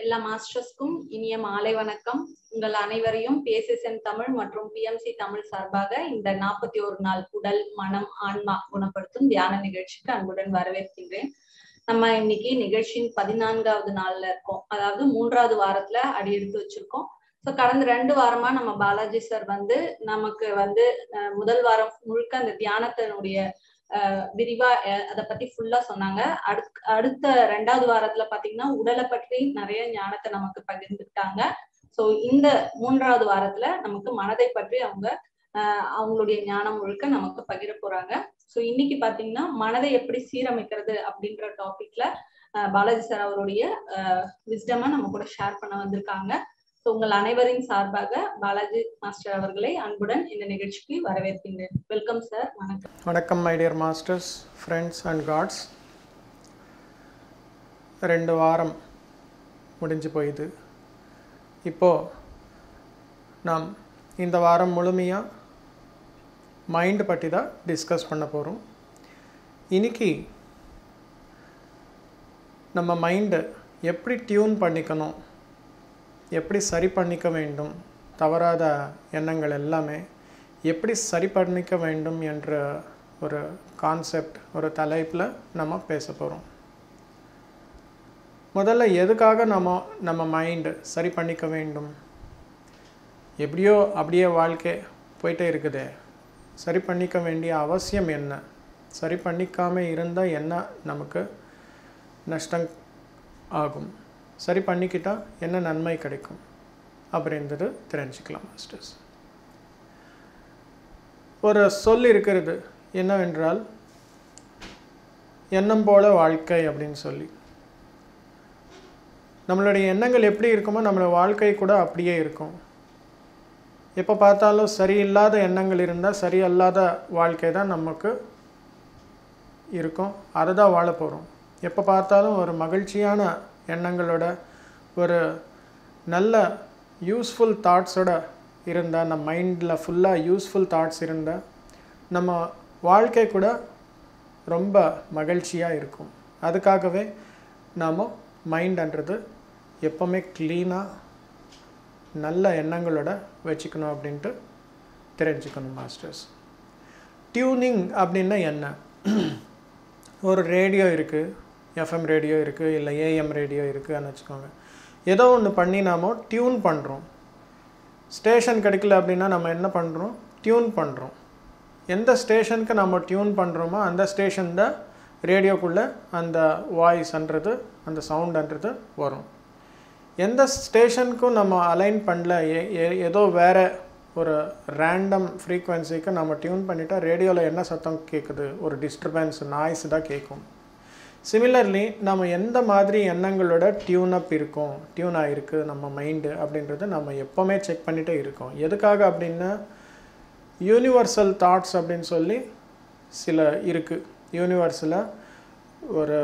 எல்லா மாஸ்டர்ஸ்க்கும் இனிய மாலை வணக்கம் உங்கள் அனைவரையும் பிஎஸ்எஸ்என் தமிழ் மற்றும் பிஎம்சி தமிழ் சார்பாக இந்த நாற்பத்தி ஒரு நாள் உடல் மனம் ஆன்மா குணப்படுத்தும் தியான நிகழ்ச்சிக்கு அன்புடன் வரவேற்கின்றேன் நம்ம இன்னைக்கு நிகழ்ச்சியின் பதினான்காவது நாள்ல இருக்கோம் அதாவது மூன்றாவது வாரத்துல அடி எடுத்து வச்சிருக்கோம் ஸோ கடந்த ரெண்டு வாரமா நம்ம பாலாஜி சார் வந்து நமக்கு வந்து முதல் வாரம் முழுக்க அந்த தியானத்தினுடைய விரிவா அதை பத்தி ஃபுல்லா சொன்னாங்க அடுத் அடுத்த ரெண்டாவது வாரத்துல பாத்தீங்கன்னா உடலை பற்றி நிறைய ஞானத்தை நமக்கு பகிர்ந்துட்டாங்க ஸோ இந்த மூன்றாவது வாரத்துல நமக்கு மனதை பற்றி அவங்க அவங்களுடைய ஞானம் முழுக்க நமக்கு பகிர போறாங்க ஸோ இன்னைக்கு பாத்தீங்கன்னா மனதை எப்படி சீரமைக்கிறது அப்படின்ற டாபிக்ல பாலாஜி சார் அவருடைய விஸ்டமா நம்ம கூட ஷேர் பண்ண வந்திருக்காங்க ஸோ உங்கள் அனைவரின் சார்பாக பாலாஜி மாஸ்டர் அவர்களை அன்புடன் இந்த நிகழ்ச்சிக்கு வரவேற்கின்றேன் வெல்கம் சார் வணக்கம் வணக்கம் my dear masters friends and gods ரெண்டு வாரம் முடிஞ்சு போயிது இப்போது நாம் இந்த வாரம் முழுமையாக மைண்டு பற்றி தான் டிஸ்கஸ் பண்ண போகிறோம் இன்னைக்கு நம்ம மைண்டை எப்படி டியூன் பண்ணிக்கணும் எப்படி சரி பண்ணிக்க வேண்டும் தவறாத எண்ணங்கள் எல்லாமே எப்படி சரி பண்ணிக்க வேண்டும் என்ற ஒரு கான்செப்ட் ஒரு தலைப்பில் நம்ம பேச போகிறோம் முதல்ல எதுக்காக நம்ம நம்ம மைண்டு சரி பண்ணிக்க வேண்டும் எப்படியோ அப்படியே வாழ்க்கை போயிட்டே இருக்குதே சரி பண்ணிக்க வேண்டிய அவசியம் என்ன சரி பண்ணிக்காமல் இருந்தால் என்ன நமக்கு நஷ்டம் ஆகும் சரி பண்ணிக்கிட்டால் என்ன நன்மை கிடைக்கும் அப்படின்றது தெரிஞ்சுக்கலாம் மாஸ்டர்ஸ் ஒரு சொல் இருக்கிறது என்னவென்றால் எண்ணம் போல வாழ்க்கை அப்படின்னு சொல்லி நம்மளுடைய எண்ணங்கள் எப்படி இருக்குமோ நம்மளோட வாழ்க்கை கூட அப்படியே இருக்கும் எப்போ பார்த்தாலும் சரியில்லாத எண்ணங்கள் இருந்தால் சரியல்லாத வாழ்க்கை தான் நமக்கு இருக்கும் அதை தான் வாழ போகிறோம் எப்போ பார்த்தாலும் ஒரு மகிழ்ச்சியான எண்ணங்களோட ஒரு நல்ல யூஸ்ஃபுல் தாட்ஸோட இருந்தால் நம்ம மைண்டில் ஃபுல்லாக யூஸ்ஃபுல் தாட்ஸ் இருந்தால் நம்ம வாழ்க்கை கூட ரொம்ப மகிழ்ச்சியாக இருக்கும் அதுக்காகவே நாம் மைண்டுன்றது எப்போவுமே க்ளீனாக நல்ல எண்ணங்களோட வச்சுக்கணும் அப்படின்ட்டு தெரிஞ்சுக்கணும் மாஸ்டர்ஸ் டியூனிங் அப்படின்னா என்ன ஒரு ரேடியோ இருக்குது எஃப்எம் ரேடியோ இருக்குது இல்லை ஏஎம் ரேடியோ இருக்குதுன்னு வச்சுக்கோங்க ஏதோ ஒன்று பண்ணி நாம் டியூன் பண்ணுறோம் ஸ்டேஷன் கிடைக்கல அப்படின்னா நம்ம என்ன பண்ணுறோம் டியூன் பண்ணுறோம் எந்த ஸ்டேஷனுக்கு நம்ம டியூன் பண்ணுறோமோ அந்த ஸ்டேஷன் தான் ரேடியோக்குள்ளே அந்த வாய்ஸ்ன்றது அந்த சவுண்டுன்றது வரும் எந்த ஸ்டேஷனுக்கும் நம்ம அலைன் பண்ணல ஏதோ வேறு ஒரு ரேண்டம் ஃப்ரீக்குவென்சிக்கு நம்ம டியூன் பண்ணிட்டா ரேடியோவில் என்ன சத்தம் கேட்குது ஒரு டிஸ்டர்பன்ஸ் நாய்ஸ் தான் கேட்கும் சிமிலர்லி நம்ம எந்த மாதிரி எண்ணங்களோட டியூன் அப் இருக்கும் டியூன் ஆகிருக்கு நம்ம மைண்டு அப்படின்றத நம்ம எப்போவுமே செக் பண்ணிகிட்டே இருக்கோம் எதுக்காக அப்படின்னா யூனிவர்சல் தாட்ஸ் அப்படின்னு சொல்லி சில இருக்குது யூனிவர்ஸில் ஒரு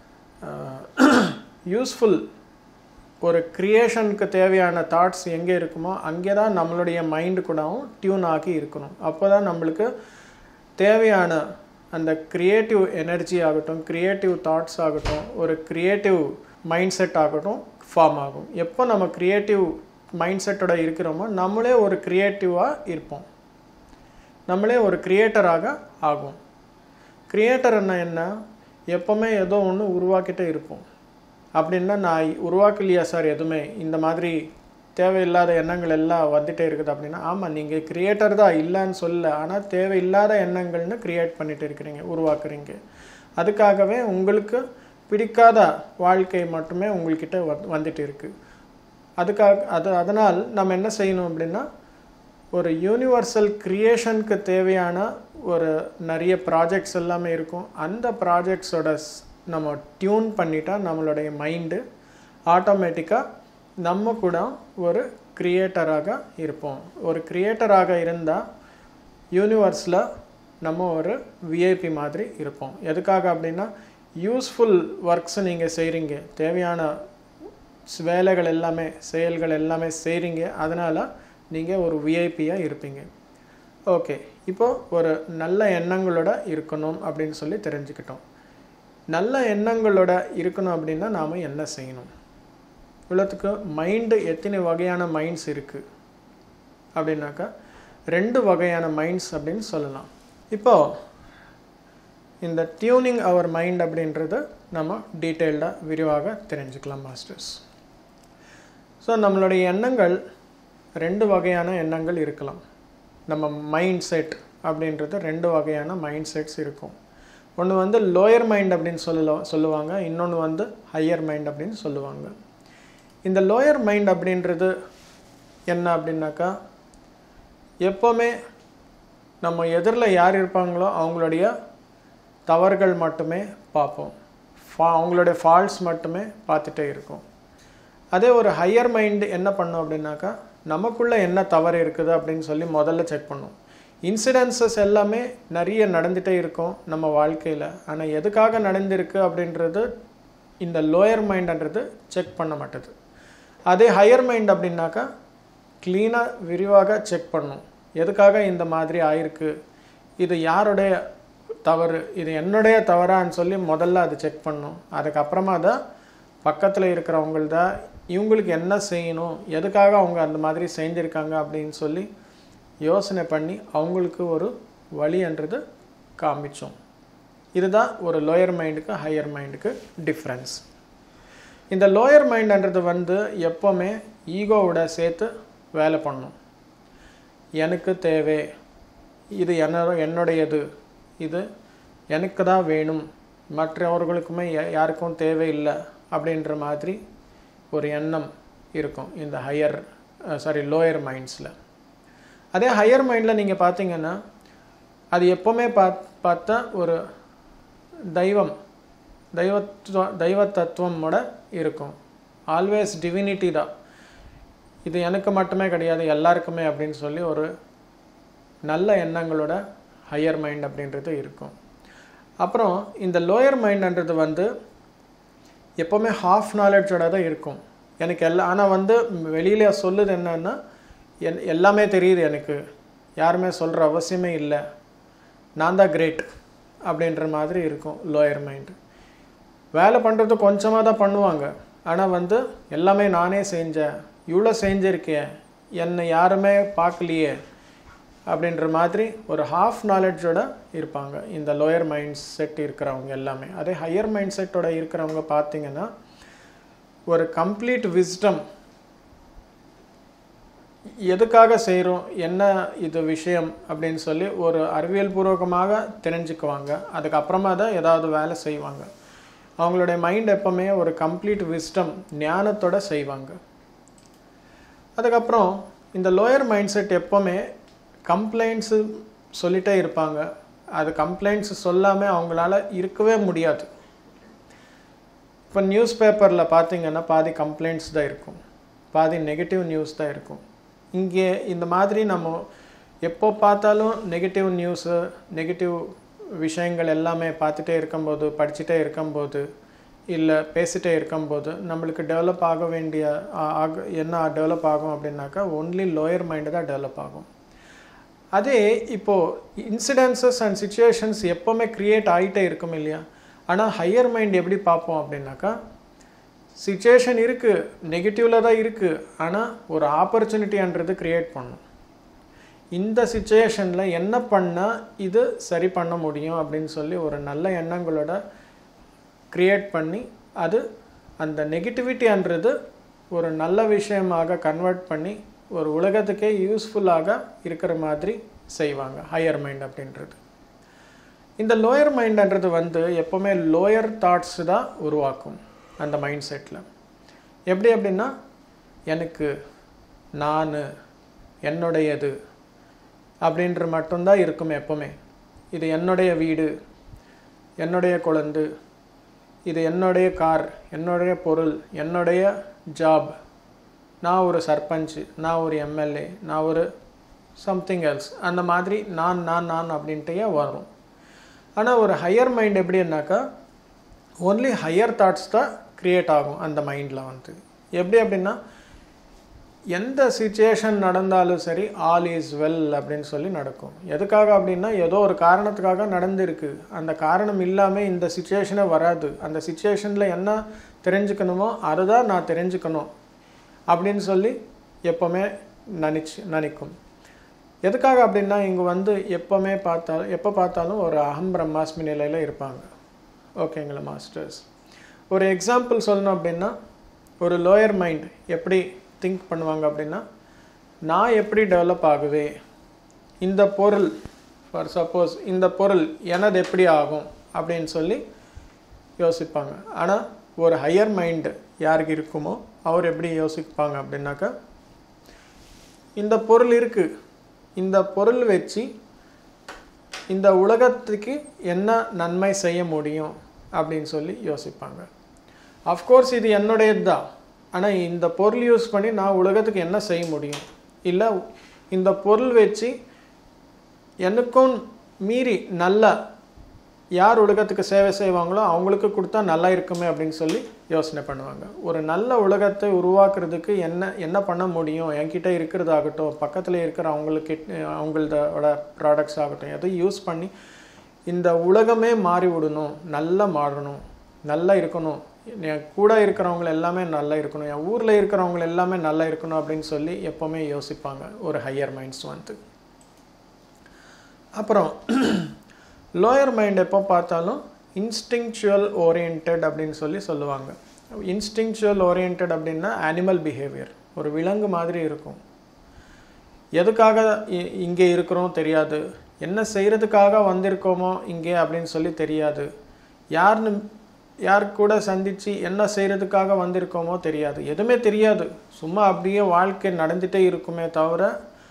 யூஸ்ஃபுல் ஒரு க்ரியேஷனுக்கு தேவையான தாட்ஸ் எங்கே இருக்குமோ அங்கே தான் நம்மளுடைய மைண்டு கூடவும் டியூன் ஆகி இருக்கணும் அப்போ தான் நம்மளுக்கு தேவையான அந்த க்ரியேட்டிவ் எனர்ஜி ஆகட்டும் க்ரியேட்டிவ் தாட்ஸ் ஆகட்டும் ஒரு க்ரியேட்டிவ் மைண்ட் செட் ஆகட்டும் ஃபார்ம் ஆகும் எப்போ நம்ம க்ரியேட்டிவ் மைண்ட் செட்டோட இருக்கிறோமோ நம்மளே ஒரு க்ரியேட்டிவாக இருப்போம் நம்மளே ஒரு க்ரியேட்டராக ஆகும் க்ரியேட்டர்னா என்ன எப்போவுமே ஏதோ ஒன்று உருவாக்கிட்டே இருப்போம் அப்படின்னா நான் உருவாக்கலையா சார் எதுவுமே இந்த மாதிரி தேவையில்லாத எண்ணங்கள் எல்லாம் வந்துட்டே இருக்குது அப்படின்னா ஆமாம் நீங்கள் கிரியேட்டர் தான் இல்லைன்னு சொல்ல ஆனால் தேவையில்லாத எண்ணங்கள்னு க்ரியேட் பண்ணிட்டு இருக்கிறீங்க உருவாக்குறீங்க அதுக்காகவே உங்களுக்கு பிடிக்காத வாழ்க்கை மட்டுமே உங்கள்கிட்ட வந்துட்டு இருக்குது அதுக்காக அது அதனால் நம்ம என்ன செய்யணும் அப்படின்னா ஒரு யூனிவர்சல் க்ரியேஷனுக்கு தேவையான ஒரு நிறைய ப்ராஜெக்ட்ஸ் எல்லாமே இருக்கும் அந்த ப்ராஜெக்ட்ஸோட நம்ம டியூன் பண்ணிட்டா நம்மளுடைய மைண்டு ஆட்டோமேட்டிக்காக நம்ம கூட ஒரு க்ரியேட்டராக இருப்போம் ஒரு க்ரியேட்டராக இருந்தால் யூனிவர்ஸில் நம்ம ஒரு விஐபி மாதிரி இருப்போம் எதுக்காக அப்படின்னா யூஸ்ஃபுல் ஒர்க்ஸை நீங்கள் செய்கிறீங்க தேவையான வேலைகள் எல்லாமே செயல்கள் எல்லாமே செய்கிறீங்க அதனால் நீங்கள் ஒரு விஐபியாக இருப்பீங்க ஓகே இப்போது ஒரு நல்ல எண்ணங்களோட இருக்கணும் அப்படின்னு சொல்லி தெரிஞ்சுக்கிட்டோம் நல்ல எண்ணங்களோட இருக்கணும் அப்படின்னா நாம் என்ன செய்யணும் இவ்வளோத்துக்கு மைண்டு எத்தனை வகையான மைண்ட்ஸ் இருக்குது அப்படின்னாக்கா ரெண்டு வகையான மைண்ட்ஸ் அப்படின்னு சொல்லலாம் இப்போது இந்த டியூனிங் அவர் மைண்ட் அப்படின்றது நம்ம டீட்டெயில்டாக விரிவாக தெரிஞ்சுக்கலாம் மாஸ்டர்ஸ் ஸோ நம்மளுடைய எண்ணங்கள் ரெண்டு வகையான எண்ணங்கள் இருக்கலாம் நம்ம மைண்ட் செட் அப்படின்றது ரெண்டு வகையான மைண்ட் செட்ஸ் இருக்கும் ஒன்று வந்து லோயர் மைண்ட் அப்படின்னு சொல்ல சொல்லுவாங்க இன்னொன்று வந்து ஹையர் மைண்ட் அப்படின்னு சொல்லுவாங்க இந்த லோயர் மைண்ட் அப்படின்றது என்ன அப்படின்னாக்கா எப்போவுமே நம்ம எதிரில் யார் இருப்பாங்களோ அவங்களுடைய தவறுகள் மட்டுமே பார்ப்போம் ஃபா அவங்களுடைய ஃபால்ட்ஸ் மட்டுமே பார்த்துட்டே இருக்கும் அதே ஒரு ஹையர் மைண்டு என்ன பண்ணும் அப்படின்னாக்கா நமக்குள்ளே என்ன தவறு இருக்குது அப்படின்னு சொல்லி முதல்ல செக் பண்ணும் இன்சிடென்சஸ் எல்லாமே நிறைய நடந்துகிட்டே இருக்கும் நம்ம வாழ்க்கையில் ஆனால் எதுக்காக நடந்திருக்கு அப்படின்றது இந்த லோயர் மைண்டுன்றது செக் பண்ண மாட்டேது அதே ஹையர் மைண்ட் அப்படின்னாக்கா க்ளீனாக விரிவாக செக் பண்ணும் எதுக்காக இந்த மாதிரி ஆயிருக்கு இது யாருடைய தவறு இது என்னுடைய தவறான்னு சொல்லி முதல்ல அது செக் பண்ணும் அதுக்கப்புறமா தான் பக்கத்தில் இருக்கிறவங்கள்த இவங்களுக்கு என்ன செய்யணும் எதுக்காக அவங்க அந்த மாதிரி செஞ்சுருக்காங்க அப்படின்னு சொல்லி யோசனை பண்ணி அவங்களுக்கு ஒரு வழின்றது காமிச்சோம் இதுதான் ஒரு லோயர் மைண்டுக்கு ஹையர் மைண்டுக்கு டிஃப்ரென்ஸ் இந்த லோயர் மைண்டுன்றது வந்து எப்போவுமே ஈகோவோட சேர்த்து வேலை பண்ணும் எனக்கு தேவை இது என்ன என்னுடையது இது எனக்கு தான் வேணும் மற்றவர்களுக்குமே யாருக்கும் தேவையில்லை அப்படின்ற மாதிரி ஒரு எண்ணம் இருக்கும் இந்த ஹையர் சாரி லோயர் மைண்ட்ஸில் அதே ஹையர் மைண்டில் நீங்கள் பார்த்தீங்கன்னா அது எப்போவுமே பா பார்த்தா ஒரு தெய்வம் தெய்வத்துவ தெய்வ தத்துவமோட இருக்கும் ஆல்வேஸ் டிவினிட்டி தான் இது எனக்கு மட்டுமே கிடையாது எல்லாருக்குமே அப்படின்னு சொல்லி ஒரு நல்ல எண்ணங்களோட ஹையர் மைண்ட் அப்படின்றது இருக்கும் அப்புறம் இந்த லோயர் மைண்டுன்றது வந்து எப்போவுமே ஹாஃப் நாலேஜோட தான் இருக்கும் எனக்கு எல்லா ஆனால் வந்து வெளியில் சொல்லுது என்னன்னா என் எல்லாமே தெரியுது எனக்கு யாருமே சொல்கிற அவசியமே இல்லை நான் தான் கிரேட் அப்படின்ற மாதிரி இருக்கும் லோயர் மைண்டு வேலை பண்ணுறது கொஞ்சமாக தான் பண்ணுவாங்க ஆனால் வந்து எல்லாமே நானே செஞ்சேன் இவ்வளோ செஞ்சுருக்கேன் என்னை யாருமே பார்க்கலையே அப்படின்ற மாதிரி ஒரு ஹாஃப் நாலேஜோட இருப்பாங்க இந்த லோயர் மைண்ட் செட் இருக்கிறவங்க எல்லாமே அதே ஹையர் மைண்ட் செட்டோட இருக்கிறவங்க பார்த்தீங்கன்னா ஒரு கம்ப்ளீட் விஸ்டம் எதுக்காக செய்கிறோம் என்ன இது விஷயம் அப்படின்னு சொல்லி ஒரு அறிவியல் பூர்வகமாக தெரிஞ்சுக்குவாங்க அதுக்கப்புறமா தான் ஏதாவது வேலை செய்வாங்க அவங்களுடைய மைண்ட் எப்போவுமே ஒரு கம்ப்ளீட் விஸ்டம் ஞானத்தோட செய்வாங்க அதுக்கப்புறம் இந்த லோயர் மைண்ட் செட் எப்போவுமே கம்ப்ளைண்ட்ஸு சொல்லிகிட்டே இருப்பாங்க அது கம்ப்ளைண்ட்ஸ் சொல்லாமல் அவங்களால இருக்கவே முடியாது இப்போ நியூஸ் பேப்பரில் பார்த்தீங்கன்னா பாதி கம்ப்ளைண்ட்ஸ் தான் இருக்கும் பாதி நெகட்டிவ் நியூஸ் தான் இருக்கும் இங்கே இந்த மாதிரி நம்ம எப்போ பார்த்தாலும் நெகட்டிவ் நியூஸு நெகட்டிவ் விஷயங்கள் எல்லாமே பார்த்துட்டே இருக்கும்போது படிச்சுட்டே இருக்கும்போது இல்லை பேசிட்டே இருக்கும்போது நம்மளுக்கு டெவலப் ஆக வேண்டிய ஆக என்ன டெவலப் ஆகும் அப்படின்னாக்கா ஒன்லி லோயர் மைண்டு தான் டெவலப் ஆகும் அதே இப்போது இன்சிடென்சஸ் அண்ட் சுச்சுவேஷன்ஸ் எப்போவுமே க்ரியேட் ஆகிட்டே இருக்கும் இல்லையா ஆனால் ஹையர் மைண்ட் எப்படி பார்ப்போம் அப்படின்னாக்கா சுச்சுவேஷன் இருக்குது நெகட்டிவில் தான் இருக்குது ஆனால் ஒரு ஆப்பர்ச்சுனிட்டின்றது க்ரியேட் பண்ணும் இந்த சுச்சுவேஷனில் என்ன பண்ணால் இது சரி பண்ண முடியும் அப்படின்னு சொல்லி ஒரு நல்ல எண்ணங்களோட க்ரியேட் பண்ணி அது அந்த நெகட்டிவிட்டின்றது ஒரு நல்ல விஷயமாக கன்வெர்ட் பண்ணி ஒரு உலகத்துக்கே யூஸ்ஃபுல்லாக இருக்கிற மாதிரி செய்வாங்க ஹையர் மைண்ட் அப்படின்றது இந்த லோயர் மைண்டுன்றது வந்து எப்போவுமே லோயர் தாட்ஸ் தான் உருவாக்கும் அந்த மைண்ட் செட்டில் எப்படி அப்படின்னா எனக்கு நான் என்னுடையது அப்படின்ற மட்டும்தான் இருக்கும் எப்போவுமே இது என்னுடைய வீடு என்னுடைய குழந்தை இது என்னுடைய கார் என்னுடைய பொருள் என்னுடைய ஜாப் நான் ஒரு சர்பஞ்ச் நான் ஒரு எம்எல்ஏ நான் ஒரு சம்திங் எல்ஸ் அந்த மாதிரி நான் நான் நான் அப்படின்ட்டே வரும் ஆனால் ஒரு ஹையர் மைண்ட் எப்படின்னாக்கா ஒன்லி ஹையர் தாட்ஸ் தான் க்ரியேட் ஆகும் அந்த மைண்டில் வந்து எப்படி அப்படின்னா எந்த சுச்சுவேஷன் நடந்தாலும் சரி ஆல் இஸ் வெல் அப்படின்னு சொல்லி நடக்கும் எதுக்காக அப்படின்னா ஏதோ ஒரு காரணத்துக்காக நடந்திருக்கு அந்த காரணம் இல்லாமல் இந்த சுச்சுவேஷனே வராது அந்த சுச்சுவேஷனில் என்ன தெரிஞ்சுக்கணுமோ அதை தான் நான் தெரிஞ்சுக்கணும் அப்படின்னு சொல்லி எப்போவுமே நினச்சி நினைக்கும் எதுக்காக அப்படின்னா இங்கே வந்து எப்போவுமே பார்த்தா எப்போ பார்த்தாலும் ஒரு அகம் பிரம்மாஸ்மி நிலையில் இருப்பாங்க ஓகேங்களா மாஸ்டர்ஸ் ஒரு எக்ஸாம்பிள் சொல்லணும் அப்படின்னா ஒரு லோயர் மைண்ட் எப்படி திங்க் பண்ணுவாங்க அப்படின்னா நான் எப்படி டெவலப் ஆகுவே இந்த பொருள் ஃபார் சப்போஸ் இந்த பொருள் எனது எப்படி ஆகும் அப்படின்னு சொல்லி யோசிப்பாங்க ஆனால் ஒரு ஹையர் மைண்டு யாருக்கு இருக்குமோ அவர் எப்படி யோசிப்பாங்க அப்படின்னாக்கா இந்த பொருள் இருக்குது இந்த பொருள் வச்சு இந்த உலகத்துக்கு என்ன நன்மை செய்ய முடியும் அப்படின்னு சொல்லி யோசிப்பாங்க அஃப்கோர்ஸ் இது என்னுடையது தான் ஆனால் இந்த பொருள் யூஸ் பண்ணி நான் உலகத்துக்கு என்ன செய்ய முடியும் இல்லை இந்த பொருள் வச்சு எனக்கும் மீறி நல்ல யார் உலகத்துக்கு சேவை செய்வாங்களோ அவங்களுக்கு கொடுத்தா நல்லா இருக்குமே அப்படின்னு சொல்லி யோசனை பண்ணுவாங்க ஒரு நல்ல உலகத்தை உருவாக்குறதுக்கு என்ன என்ன பண்ண முடியும் என்கிட்ட இருக்கிறதாகட்டும் பக்கத்தில் இருக்கிற அவங்களுக்கு அவங்களோட ப்ராடக்ட்ஸ் ஆகட்டும் எதையும் யூஸ் பண்ணி இந்த உலகமே மாறி விடணும் நல்லா மாறணும் நல்லா இருக்கணும் என் கூட இருக்கிறவங்க எல்லாமே நல்லா இருக்கணும் என் ஊரில் இருக்கிறவங்க எல்லாமே நல்லா இருக்கணும் அப்படின்னு சொல்லி எப்போவுமே யோசிப்பாங்க ஒரு ஹையர் மைண்ட்ஸ் வந்து அப்புறம் லோயர் மைண்ட் எப்போ பார்த்தாலும் இன்ஸ்டிங்சுவல் ஓரியன்ட் அப்படின்னு சொல்லி சொல்லுவாங்க இன்ஸ்டிங்சுவல் ஓரியன்ட் அப்படின்னா அனிமல் பிஹேவியர் ஒரு விலங்கு மாதிரி இருக்கும் எதுக்காக இ- இங்கே இருக்கிறோம் தெரியாது என்ன செய்கிறதுக்காக வந்திருக்கோமோ இங்கே அப்படின்னு சொல்லி தெரியாது யாருன்னு யார் கூட சந்தித்து என்ன செய்கிறதுக்காக வந்திருக்கோமோ தெரியாது எதுவுமே தெரியாது சும்மா அப்படியே வாழ்க்கை நடந்துகிட்டே இருக்குமே தவிர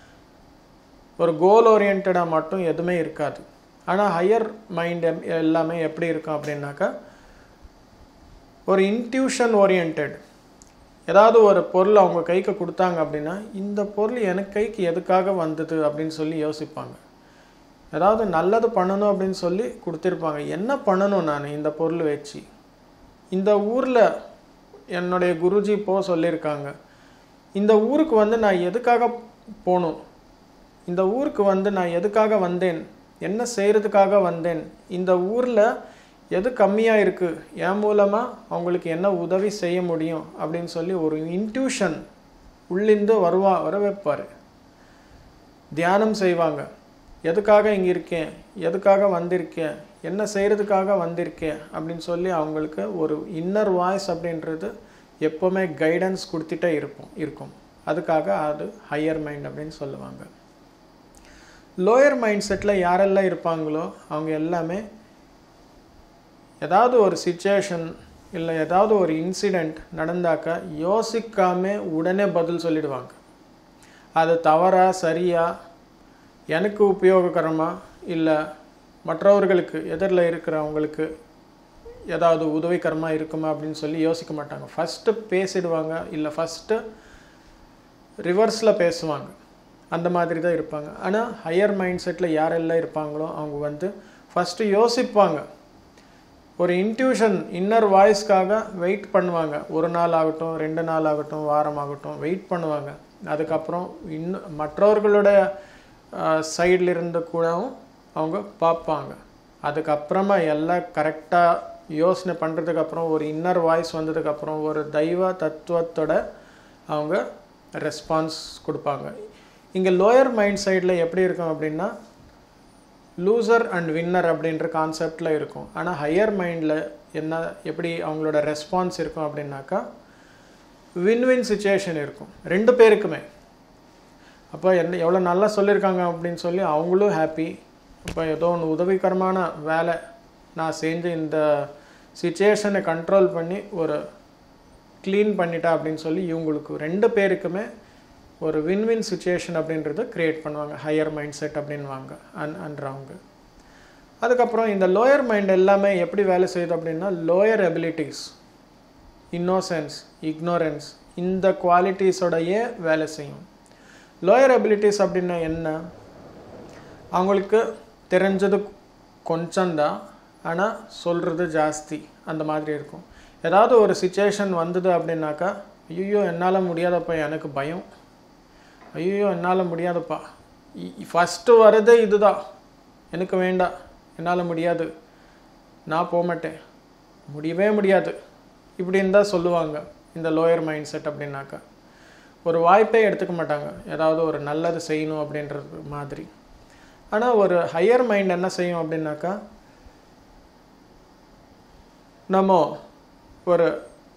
ஒரு கோல் ஓரியன்டாக மட்டும் எதுவுமே இருக்காது ஆனால் ஹையர் மைண்ட் எல்லாமே எப்படி இருக்கும் அப்படின்னாக்கா ஒரு இன்ட்யூஷன் ஓரியன்ட் ஏதாவது ஒரு பொருள் அவங்க கைக்கு கொடுத்தாங்க அப்படின்னா இந்த பொருள் எனக்கு கைக்கு எதுக்காக வந்தது அப்படின்னு சொல்லி யோசிப்பாங்க ஏதாவது நல்லது பண்ணணும் அப்படின்னு சொல்லி கொடுத்துருப்பாங்க என்ன பண்ணணும் நான் இந்த பொருள் வச்சு இந்த ஊரில் என்னுடைய குருஜி போ சொல்லியிருக்காங்க இந்த ஊருக்கு வந்து நான் எதுக்காக போகணும் இந்த ஊருக்கு வந்து நான் எதுக்காக வந்தேன் என்ன செய்கிறதுக்காக வந்தேன் இந்த ஊரில் எது கம்மியாக இருக்குது என் மூலமாக அவங்களுக்கு என்ன உதவி செய்ய முடியும் அப்படின்னு சொல்லி ஒரு இன்ட்யூஷன் உள்ளிருந்து வருவா வர வைப்பார் தியானம் செய்வாங்க எதுக்காக இங்கே இருக்கேன் எதுக்காக வந்திருக்கேன் என்ன செய்கிறதுக்காக வந்திருக்கேன் அப்படின்னு சொல்லி அவங்களுக்கு ஒரு இன்னர் வாய்ஸ் அப்படின்றது எப்போவுமே கைடன்ஸ் கொடுத்துட்டே இருப்போம் இருக்கும் அதுக்காக அது ஹையர் மைண்ட் அப்படின்னு சொல்லுவாங்க லோயர் மைண்ட் செட்டில் யாரெல்லாம் இருப்பாங்களோ அவங்க எல்லாமே ஏதாவது ஒரு சுச்சுவேஷன் இல்லை ஏதாவது ஒரு இன்சிடெண்ட் நடந்தாக்கா யோசிக்காம உடனே பதில் சொல்லிடுவாங்க அது தவறா சரியா எனக்கு உபயோககரமா இல்லை மற்றவர்களுக்கு எதிரில் இருக்கிறவங்களுக்கு ஏதாவது உதவிகரமாக இருக்குமா அப்படின்னு சொல்லி யோசிக்க மாட்டாங்க ஃபஸ்ட்டு பேசிடுவாங்க இல்லை ஃபஸ்ட்டு ரிவர்ஸில் பேசுவாங்க அந்த மாதிரி தான் இருப்பாங்க ஆனால் ஹையர் மைண்ட் செட்டில் யாரெல்லாம் இருப்பாங்களோ அவங்க வந்து ஃபஸ்ட்டு யோசிப்பாங்க ஒரு இன்ட்யூஷன் இன்னர் வாய்ஸ்க்காக வெயிட் பண்ணுவாங்க ஒரு நாள் ஆகட்டும் ரெண்டு நாள் ஆகட்டும் வாரம் ஆகட்டும் வெயிட் பண்ணுவாங்க அதுக்கப்புறம் இன்னும் மற்றவர்களோட சைடில் இருந்து கூடவும் அவங்க பார்ப்பாங்க அதுக்கப்புறமா எல்லாம் கரெக்டாக யோசனை பண்ணுறதுக்கப்புறம் ஒரு இன்னர் வாய்ஸ் வந்ததுக்கப்புறம் ஒரு தெய்வ தத்துவத்தோட அவங்க ரெஸ்பான்ஸ் கொடுப்பாங்க இங்கே லோயர் மைண்ட் சைடில் எப்படி இருக்கும் அப்படின்னா லூசர் அண்ட் வின்னர் அப்படின்ற கான்செப்டில் இருக்கும் ஆனால் ஹையர் மைண்டில் என்ன எப்படி அவங்களோட ரெஸ்பான்ஸ் இருக்கும் அப்படின்னாக்கா வின் வின் சுச்சுவேஷன் இருக்கும் ரெண்டு பேருக்குமே அப்போ என்ன எவ்வளோ நல்லா சொல்லியிருக்காங்க அப்படின்னு சொல்லி அவங்களும் ஹாப்பி இப்போ ஏதோ ஒன்று உதவிகரமான வேலை நான் செஞ்சு இந்த சுச்சுவேஷனை கண்ட்ரோல் பண்ணி ஒரு க்ளீன் பண்ணிட்டா அப்படின்னு சொல்லி இவங்களுக்கு ரெண்டு பேருக்குமே ஒரு வின் வின் சுச்சுவேஷன் அப்படின்றத க்ரியேட் பண்ணுவாங்க ஹையர் மைண்ட் செட் அப்படின்வாங்க அன் அன்றவங்க அதுக்கப்புறம் இந்த லோயர் மைண்ட் எல்லாமே எப்படி வேலை செய்யுது அப்படின்னா லோயர் எபிலிட்டிஸ் இன்னோசென்ஸ் இக்னோரன்ஸ் இந்த குவாலிட்டிஸோடையே வேலை செய்யும் லோயர் எபிலிட்டிஸ் அப்படின்னா என்ன அவங்களுக்கு தெரிஞ்சது கொஞ்சம்தான் ஆனால் சொல்கிறது ஜாஸ்தி அந்த மாதிரி இருக்கும் ஏதாவது ஒரு சுச்சுவேஷன் வந்தது அப்படின்னாக்கா ஐயோ என்னால் முடியாதப்பா எனக்கு பயம் ஐயோ என்னால் முடியாதுப்பா ஃபஸ்ட்டு வரதே இதுதான் எனக்கு வேண்டாம் என்னால் முடியாது நான் போக மாட்டேன் முடியவே முடியாது இப்படின்னு தான் சொல்லுவாங்க இந்த லோயர் மைண்ட் செட் அப்படின்னாக்கா ஒரு வாய்ப்பே எடுத்துக்க மாட்டாங்க ஏதாவது ஒரு நல்லது செய்யணும் அப்படின்றது மாதிரி ஆனால் ஒரு ஹையர் மைண்ட் என்ன செய்யும் அப்படின்னாக்கா நம்ம ஒரு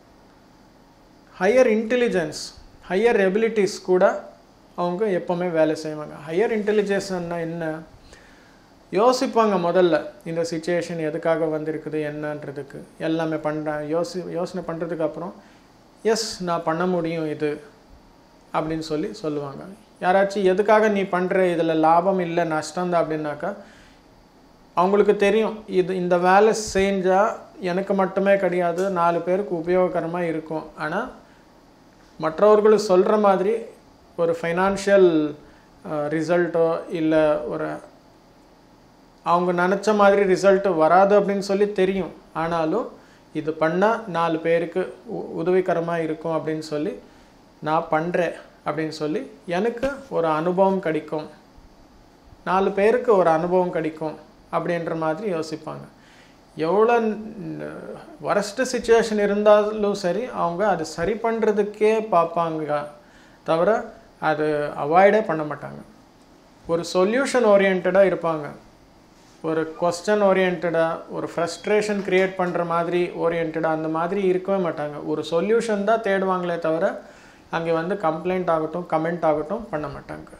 ஹையர் இன்டெலிஜென்ஸ் ஹையர் எபிலிட்டிஸ் கூட அவங்க எப்போவுமே வேலை செய்வாங்க ஹையர் இன்டெலிஜென்ஸ்னா என்ன யோசிப்பாங்க முதல்ல இந்த சுச்சுவேஷன் எதுக்காக வந்திருக்குது என்னன்றதுக்கு எல்லாமே பண்ணுறேன் யோசி யோசனை பண்ணுறதுக்கு அப்புறம் எஸ் நான் பண்ண முடியும் இது அப்படின்னு சொல்லி சொல்லுவாங்க யாராச்சும் எதுக்காக நீ பண்ணுற இதில் லாபம் இல்லை நஷ்டம் தான் அப்படின்னாக்கா அவங்களுக்கு தெரியும் இது இந்த வேலை செஞ்சால் எனக்கு மட்டுமே கிடையாது நாலு பேருக்கு உபயோககரமாக இருக்கும் ஆனால் மற்றவர்களுக்கு சொல்கிற மாதிரி ஒரு ஃபைனான்ஷியல் ரிசல்ட்டோ இல்லை ஒரு அவங்க நினச்ச மாதிரி ரிசல்ட்டு வராது அப்படின்னு சொல்லி தெரியும் ஆனாலும் இது பண்ணால் நாலு பேருக்கு உ உதவிகரமாக இருக்கும் அப்படின்னு சொல்லி நான் பண்ணுறேன் அப்படின்னு சொல்லி எனக்கு ஒரு அனுபவம் கிடைக்கும் நாலு பேருக்கு ஒரு அனுபவம் கிடைக்கும் அப்படின்ற மாதிரி யோசிப்பாங்க எவ்வளோ வரஸ்ட் சுச்சுவேஷன் இருந்தாலும் சரி அவங்க அது சரி பண்ணுறதுக்கே பார்ப்பாங்க தவிர அது அவாய்டே பண்ண மாட்டாங்க ஒரு சொல்யூஷன் ஓரியன்டாக இருப்பாங்க ஒரு கொஸ்டன் ஓரியன்டாக ஒரு ஃப்ரஸ்ட்ரேஷன் க்ரியேட் பண்ணுற மாதிரி ஓரியன்டாக அந்த மாதிரி இருக்கவே மாட்டாங்க ஒரு சொல்யூஷன் தான் தேடுவாங்களே தவிர அங்கே வந்து கம்ப்ளைண்ட் ஆகட்டும் கமெண்ட் ஆகட்டும் பண்ண மாட்டாங்க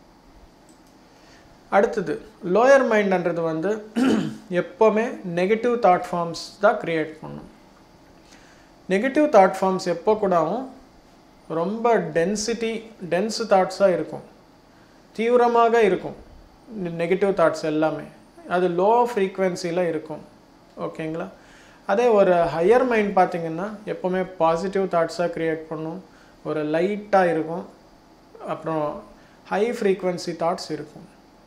அடுத்தது லோயர் மைண்டுன்றது வந்து எப்போவுமே நெகட்டிவ் தாட் ஃபார்ம்ஸ் தான் க்ரியேட் பண்ணும் நெகட்டிவ் தாட் ஃபார்ம்ஸ் எப்போ கூடவும் ரொம்ப டென்சிட்டி டென்ஸ் தாட்ஸாக இருக்கும் தீவிரமாக இருக்கும் நெகட்டிவ் தாட்ஸ் எல்லாமே அது லோ ஃப்ரீக்குவென்சியில் இருக்கும் ஓகேங்களா அதே ஒரு ஹையர் மைண்ட் பார்த்திங்கன்னா எப்போவுமே பாசிட்டிவ் தாட்ஸாக க்ரியேட் பண்ணும் ஒரு லைட்டாக இருக்கும் அப்புறம் ஹை ஃப்ரீக்குவென்சி தாட்ஸ் இருக்கும்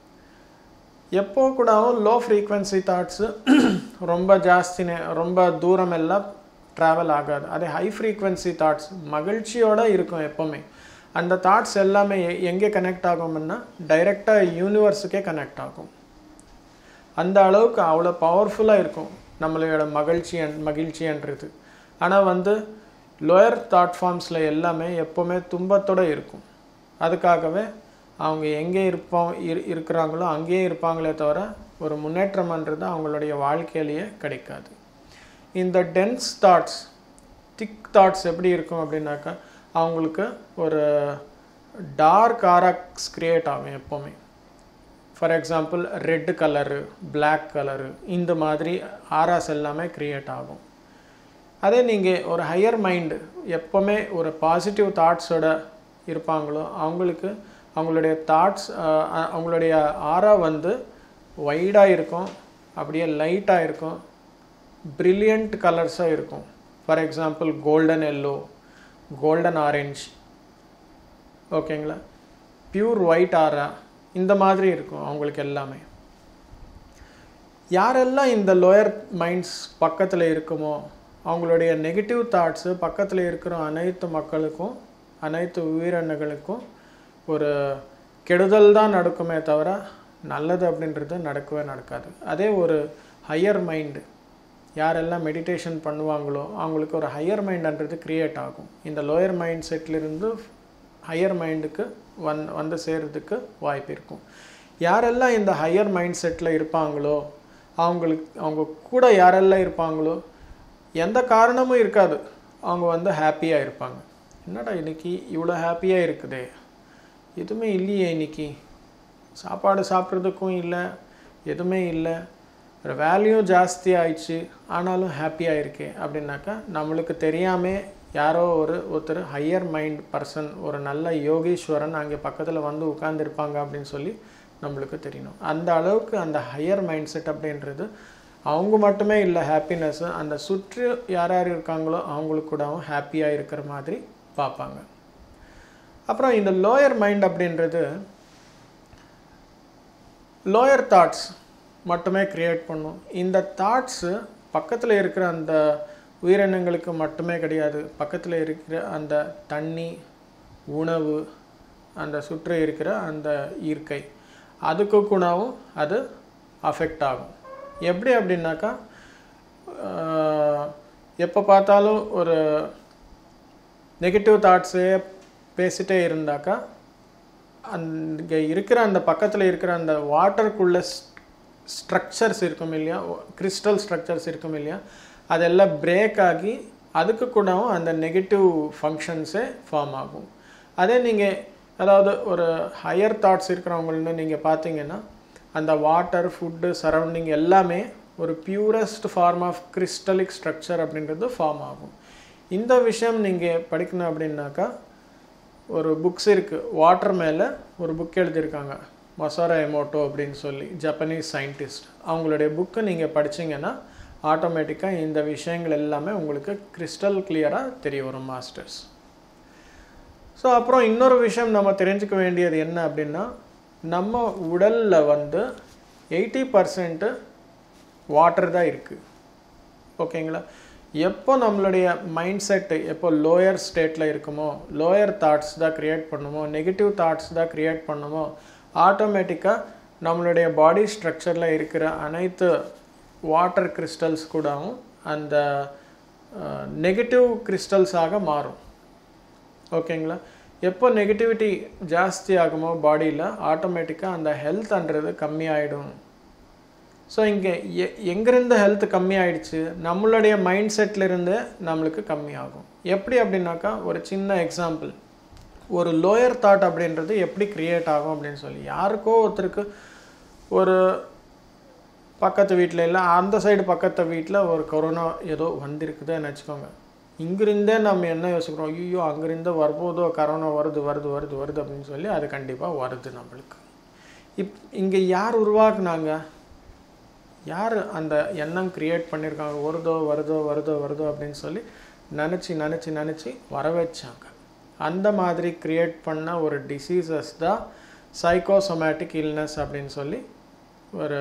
எப்போ கூடவும் லோ ஃப்ரீக்வன்சி தாட்ஸு ரொம்ப ஜாஸ்தினே ரொம்ப தூரம் எல்லாம் ட்ராவல் ஆகாது அதே ஹை ஃப்ரீக்வன்சி தாட்ஸ் மகிழ்ச்சியோடு இருக்கும் எப்போவுமே அந்த தாட்ஸ் எல்லாமே எங்கே கனெக்ட் ஆகும்னா டைரெக்டாக யூனிவர்ஸுக்கே கனெக்ட் ஆகும் அந்த அளவுக்கு அவ்வளோ பவர்ஃபுல்லாக இருக்கும் நம்மளோட மகிழ்ச்சி மகிழ்ச்சின்றது ஆனால் வந்து லோயர் தாட் ஃபார்ம்ஸில் எல்லாமே எப்போவுமே துன்பத்தோடு இருக்கும் அதுக்காகவே அவங்க எங்கே இருப்போம் இரு இருக்கிறாங்களோ அங்கேயே இருப்பாங்களே தவிர ஒரு முன்னேற்றம்ன்றது அவங்களுடைய வாழ்க்கையிலேயே கிடைக்காது இந்த டென்ஸ் தாட்ஸ் திக் தாட்ஸ் எப்படி இருக்கும் அப்படின்னாக்கா அவங்களுக்கு ஒரு டார்க் ஆராக்ஸ் க்ரியேட் ஆகும் எப்போவுமே for example red colour black colour இந்த மாதிரி ஆராஸ் எல்லாமே க்ரியேட் ஆகும் அதே நீங்கள் ஒரு ஹையர் மைண்டு எப்போவுமே ஒரு பாசிட்டிவ் தாட்ஸோட இருப்பாங்களோ அவங்களுக்கு அவங்களுடைய தாட்ஸ் அவங்களுடைய ஆரா வந்து வைடாக இருக்கும் அப்படியே லைட்டாக இருக்கும் ப்ரில்லியண்ட் கலர்ஸாக இருக்கும் for example golden yellow golden orange ஓகேங்களா பியூர் ஒயிட் ஆரா இந்த மாதிரி இருக்கும் அவங்களுக்கு எல்லாமே யாரெல்லாம் இந்த லோயர் மைண்ட்ஸ் பக்கத்தில் இருக்குமோ அவங்களுடைய நெகட்டிவ் தாட்ஸு பக்கத்தில் இருக்கிற அனைத்து மக்களுக்கும் அனைத்து உயிரினங்களுக்கும் ஒரு கெடுதல் தான் நடக்குமே தவிர நல்லது அப்படின்றது நடக்கவே நடக்காது அதே ஒரு ஹையர் மைண்டு யாரெல்லாம் மெடிடேஷன் பண்ணுவாங்களோ அவங்களுக்கு ஒரு ஹையர் மைண்டுன்றது க்ரியேட் ஆகும் இந்த லோயர் மைண்ட் செட்லேருந்து ஹையர் மைண்டுக்கு வந் வந்து சேர்கிறதுக்கு வாய்ப்பு இருக்கும் யாரெல்லாம் இந்த ஹையர் மைண்ட் செட்டில் இருப்பாங்களோ அவங்களுக்கு அவங்க கூட யாரெல்லாம் இருப்பாங்களோ எந்த காரணமும் இருக்காது அவங்க வந்து ஹாப்பியாக இருப்பாங்க என்னடா இன்னைக்கு இவ்வளோ ஹாப்பியாக இருக்குதே எதுவுமே இல்லையே இன்னைக்கு சாப்பாடு சாப்பிட்றதுக்கும் இல்லை எதுவுமே இல்லை வேல்யூ ஜாஸ்தி ஆயிடுச்சு ஆனாலும் ஹாப்பியாக இருக்கே அப்படின்னாக்கா நம்மளுக்கு தெரியாமல் யாரோ ஒரு ஒருத்தர் ஹையர் மைண்ட் பர்சன் ஒரு நல்ல யோகீஸ்வரன் அங்கே பக்கத்தில் வந்து உட்காந்துருப்பாங்க அப்படின்னு சொல்லி நம்மளுக்கு தெரியணும் அந்த அளவுக்கு அந்த ஹையர் மைண்ட் செட் அப்படின்றது அவங்க மட்டுமே இல்லை ஹாப்பினஸ்ஸு அந்த சுற்றி யார் யார் இருக்காங்களோ அவங்களுக்கு கூடவும் ஹாப்பியாக இருக்கிற மாதிரி பார்ப்பாங்க அப்புறம் இந்த லோயர் மைண்ட் அப்படின்றது லோயர் தாட்ஸ் மட்டுமே க்ரியேட் பண்ணும் இந்த தாட்ஸு பக்கத்தில் இருக்கிற அந்த உயிரினங்களுக்கு மட்டுமே கிடையாது பக்கத்தில் இருக்கிற அந்த தண்ணி உணவு அந்த சுற்றி இருக்கிற அந்த இயற்கை அதுக்கு கூடவும் அது அஃபெக்ட் ஆகும் எப்படி அப்படின்னாக்கா எப்போ பார்த்தாலும் ஒரு நெகட்டிவ் தாட்ஸே பேசிட்டே இருந்தாக்கா அங்கே இருக்கிற அந்த பக்கத்தில் இருக்கிற அந்த வாட்டருக்குள்ள ஸ்ட்ரக்சர்ஸ் இருக்கும் இல்லையா கிறிஸ்டல் ஸ்ட்ரக்சர்ஸ் இருக்கும் இல்லையா அதெல்லாம் பிரேக் ஆகி அதுக்கு கூடவும் அந்த நெகட்டிவ் ஃபங்க்ஷன்ஸே ஃபார்ம் ஆகும் அதே நீங்கள் அதாவது ஒரு ஹையர் தாட்ஸ் இருக்கிறவங்கள்னு நீங்கள் பார்த்தீங்கன்னா அந்த வாட்டர் ஃபுட்டு சரௌண்டிங் எல்லாமே ஒரு purest form of crystallic structure அப்படின்றது ஃபார்ம் ஆகும் இந்த விஷயம் நீங்கள் படிக்கணும் அப்படின்னாக்கா ஒரு புக்ஸ் இருக்குது வாட்டர் மேலே ஒரு புக் எழுதியிருக்காங்க மொசாரா எமோட்டோ அப்படின்னு சொல்லி ஜப்பனீஸ் சயின்டிஸ்ட் அவங்களுடைய புக்கை நீங்கள் படிச்சீங்கன்னா ஆட்டோமேட்டிக்காக இந்த விஷயங்கள் எல்லாமே உங்களுக்கு கிறிஸ்டல் கிளியராக தெரிய வரும் மாஸ்டர்ஸ் ஸோ அப்புறம் இன்னொரு விஷயம் நம்ம தெரிஞ்சுக்க வேண்டியது என்ன அப்படின்னா நம்ம உடலில் வந்து எயிட்டி பர்சன்ட்டு வாட்டர் தான் இருக்குது ஓகேங்களா எப்போ நம்மளுடைய மைண்ட் செட்டு எப்போ லோயர் ஸ்டேட்டில் இருக்குமோ லோயர் தாட்ஸ் தான் க்ரியேட் பண்ணுமோ நெகட்டிவ் தாட்ஸ் தான் க்ரியேட் பண்ணுமோ ஆட்டோமேட்டிக்காக நம்மளுடைய பாடி ஸ்ட்ரக்சரில் இருக்கிற அனைத்து வாட்டர் கிறிஸ்டல்ஸ் கூடவும் அந்த நெகட்டிவ் கிறிஸ்டல்ஸாக மாறும் ஓகேங்களா எப்போ நெகட்டிவிட்டி ஜாஸ்தி ஆகுமோ பாடியில் ஆட்டோமேட்டிக்காக அந்த ஹெல்த்ன்றது கம்மியாயிடும் ஸோ இங்கே எ எங்கேருந்து ஹெல்த் கம்மி ஆயிடுச்சு நம்மளுடைய மைண்ட் செட்லேருந்து நம்மளுக்கு கம்மியாகும் எப்படி அப்படின்னாக்கா ஒரு சின்ன எக்ஸாம்பிள் ஒரு லோயர் தாட் அப்படின்றது எப்படி க்ரியேட் ஆகும் அப்படின்னு சொல்லி யாருக்கோ ஒருத்தருக்கு ஒரு பக்கத்து வீட்டில் இல்லை அந்த சைடு பக்கத்து வீட்டில் ஒரு கொரோனா ஏதோ வந்திருக்குதுன்னு வச்சுக்கோங்க இங்கிருந்தே நம்ம என்ன யோசிக்கிறோம் ஐயோ அங்கிருந்தே வரும்போதோ கரோனா வருது வருது வருது வருது அப்படின்னு சொல்லி அது கண்டிப்பாக வருது நம்மளுக்கு இப் இங்கே யார் உருவாக்குனாங்க யார் அந்த எண்ணம் க்ரியேட் பண்ணியிருக்காங்க வருதோ வருதோ வருதோ வருதோ அப்படின்னு சொல்லி நினச்சி நினச்சி நினச்சி வர வச்சாங்க அந்த மாதிரி க்ரியேட் பண்ண ஒரு டிசீசஸ் தான் சைக்கோசோமேட்டிக் இல்னஸ் அப்படின்னு சொல்லி ஒரு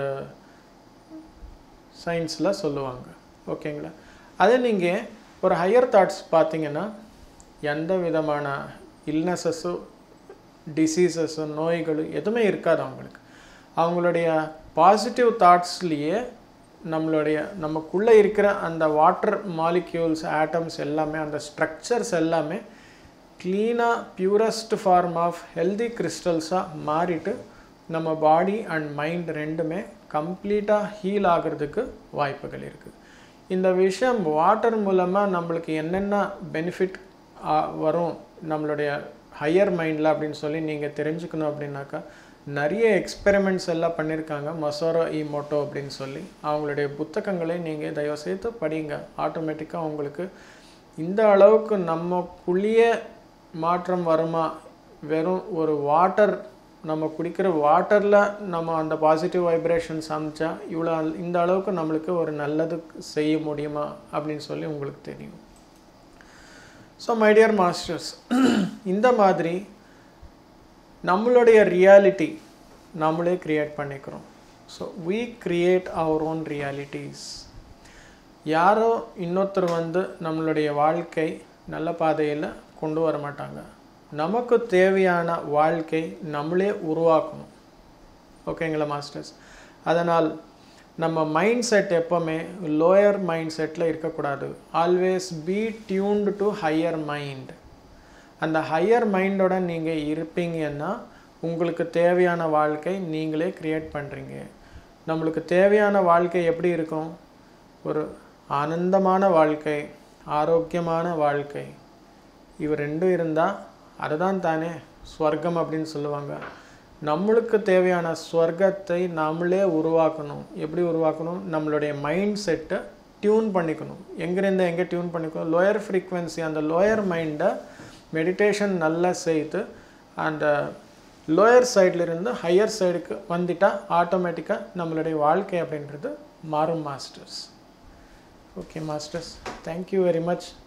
சயின்ஸில் சொல்லுவாங்க ஓகேங்களா அதே நீங்கள் ஒரு ஹையர் தாட்ஸ் பார்த்தீங்கன்னா எந்த விதமான இல்னஸஸோ டிசீசஸோ நோய்களும் எதுவுமே இருக்காது அவங்களுக்கு அவங்களுடைய பாசிட்டிவ் தாட்ஸ்லேயே நம்மளுடைய நமக்குள்ளே இருக்கிற அந்த வாட்டர் மாலிக்யூல்ஸ் ஆட்டம்ஸ் எல்லாமே அந்த ஸ்ட்ரக்சர்ஸ் எல்லாமே க்ளீனாக பியூரஸ்ட் ஃபார்ம் ஆஃப் ஹெல்தி கிறிஸ்டல்ஸாக மாறிட்டு நம்ம பாடி அண்ட் மைண்ட் ரெண்டுமே கம்ப்ளீட்டாக ஹீல் ஆகிறதுக்கு வாய்ப்புகள் இருக்குது இந்த விஷயம் வாட்டர் மூலமாக நம்மளுக்கு என்னென்ன பெனிஃபிட் வரும் நம்மளுடைய ஹையர் மைண்டில் அப்படின்னு சொல்லி நீங்கள் தெரிஞ்சுக்கணும் அப்படின்னாக்கா நிறைய எக்ஸ்பெரிமெண்ட்ஸ் எல்லாம் பண்ணியிருக்காங்க மொசோரோ இ மோட்டோ அப்படின்னு சொல்லி அவங்களுடைய புத்தகங்களை நீங்கள் தயவுசெய்து படிங்க ஆட்டோமேட்டிக்காக உங்களுக்கு இந்த அளவுக்கு நம்மக்குள்ளேயே மாற்றம் வருமா வெறும் ஒரு வாட்டர் நம்ம குடிக்கிற வாட்டரில் நம்ம அந்த பாசிட்டிவ் வைப்ரேஷன்ஸ் அமைச்சா இவ்வளோ இந்த அளவுக்கு நம்மளுக்கு ஒரு நல்லது செய்ய முடியுமா அப்படின்னு சொல்லி உங்களுக்கு தெரியும் ஸோ மைடியர் மாஸ்டர்ஸ் இந்த மாதிரி நம்மளுடைய ரியாலிட்டி நம்மளே க்ரியேட் பண்ணிக்கிறோம் so we create our own realities யாரோ இன்னொருத்தர் வந்து நம்மளுடைய வாழ்க்கை நல்ல பாதையில் கொண்டு வர மாட்டாங்க நமக்கு தேவையான வாழ்க்கை நம்மளே உருவாக்கணும் ஓகேங்களா மாஸ்டர்ஸ் அதனால் நம்ம மைண்ட் செட் எப்போவுமே லோயர் மைண்ட் செட்டில் இருக்கக்கூடாது always be tuned to higher mind அந்த ஹையர் மைண்டோட நீங்கள் இருப்பீங்கன்னா உங்களுக்கு தேவையான வாழ்க்கை நீங்களே க்ரியேட் பண்ணுறீங்க நம்மளுக்கு தேவையான வாழ்க்கை எப்படி இருக்கும் ஒரு ஆனந்தமான வாழ்க்கை ஆரோக்கியமான வாழ்க்கை இவ ரெண்டும் இருந்தால் அதுதான் தானே ஸ்வர்க்கம் அப்படின்னு சொல்லுவாங்க நம்மளுக்கு தேவையான ஸ்வர்க்கத்தை நம்மளே உருவாக்கணும் எப்படி உருவாக்கணும் நம்மளுடைய மைண்ட் செட்டை டியூன் பண்ணிக்கணும் எங்கேருந்து எங்கே டியூன் பண்ணிக்கணும் லோயர் ஃப்ரீக்வன்சி அந்த லோயர் மைண்டை மெடிடேஷன் நல்லா செய்து அந்த லோயர் சைட்லேருந்து ஹையர் சைடுக்கு வந்துட்டால் ஆட்டோமேட்டிக்காக நம்மளுடைய வாழ்க்கை அப்படின்றது மாறும் masters okay masters thank you very much